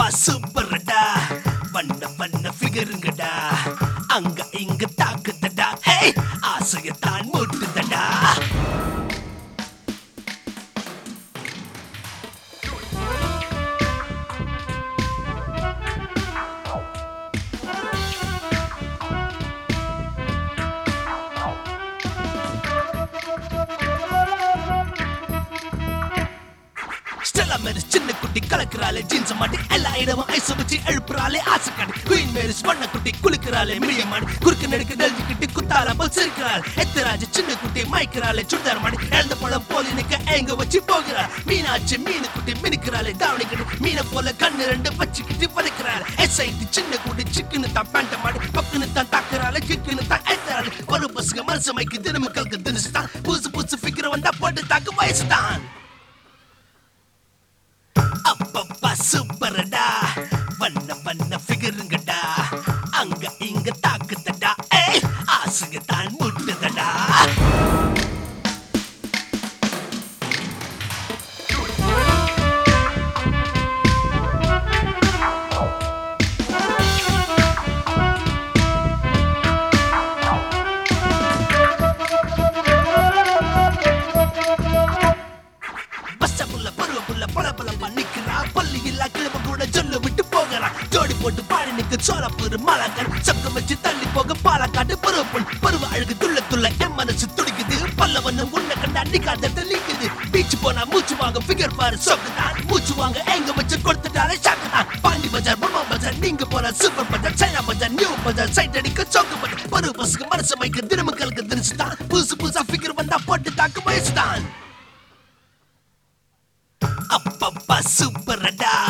சூப்பர்டா வண்ண வண்ண ஃபிகருங்கடா அங்க இங்க தாக்குதடா ஹே ஆசையத்தான் மூட்டுதடா ஸ்டெல்லா மேரிஸ் சின்ன குட்டி கலக்குறாளே ஜீன்ஸ் மாட்டி எல்லா இடமும் ஐஸ் வச்சு எழுப்புறாளே ஆசை காட்டி குயின் மேரிஸ் வண்ண குட்டி குளிக்கிறாளே மிளிய மாடி குறுக்கு நெடுக்கு நெல்விக்கிட்டு குத்தால போல் சிரிக்கிறாள் எத்தராஜ் சின்ன குட்டி மயக்கிறாளே சுடிதார் மாடி இழந்த பழம் போலி நிக்க எங்க வச்சு போகிறாள் மீனாட்சி மீனு குட்டி மினுக்கிறாளே தாவணிக்கிட்டு மீனை போல கண்ணு ரெண்டு வச்சுக்கிட்டு பதைக்கிறாள் எஸ்ஐடி சின்ன குட்டி சிக்குன்னு தான் பேண்ட மாடி பக்குன்னு தான் தாக்குறாளே கிக்குன்னு தான் ஏத்துறாள் ஒரு பசுங்க மனசு மைக்கு தினமும் கலக்கு தினசு தான் புதுசு புதுசு ஃபிகர் வந்தா போட்டு தாக்கு வயசு தான் அப்பப்பா சூப்பரடா வண்ண வண்ண ஃபிகருங்கடா அங்க இங்க தாக்குதடா ஏய் ஆசைங்க தான் முட்டுதடா பஸ்டபுள்ள பருவப்புள்ள பளபள பண்ணிக்கிறா பள்ளி இல்லா கிழமை கூட சொல்ல விட்டு போகிறா ஜோடி போட்டு பாடி நிக்க சோளப்பூர் மாலாக்கன் சொக்க வச்சு தள்ளி போக பாலக்காட்டு பருவப்பொன் பருவ அழகு துள்ள துள்ள என் மனசு துடிக்குது பல்லவனும் உன்னை கண்டு அடிக்காத தெளிக்குது பீச் போனா மூச்சு வாங்க ஃபிகர் பாரு சொக்குதான் மூச்சு வாங்க எங்க வச்சு கொடுத்துட்டாலே ஷாக்குதான் பாண்டி பஜார் பொம்மா பஜார் நீங்க போற சூப்பர் பஜார் சைனா பஜார் நியூ பஜார் சைட் அடிக்க சோக்கு பஜார் பருவ பசுக்கு மனசு மைக்க தினமுக்களுக்கு திரிச்சு தான் புதுசு புதுசா ஃபிகர் வந்தா போட்டு தாக்கு வயசு தான் அப்பப்பா சூப்பரடா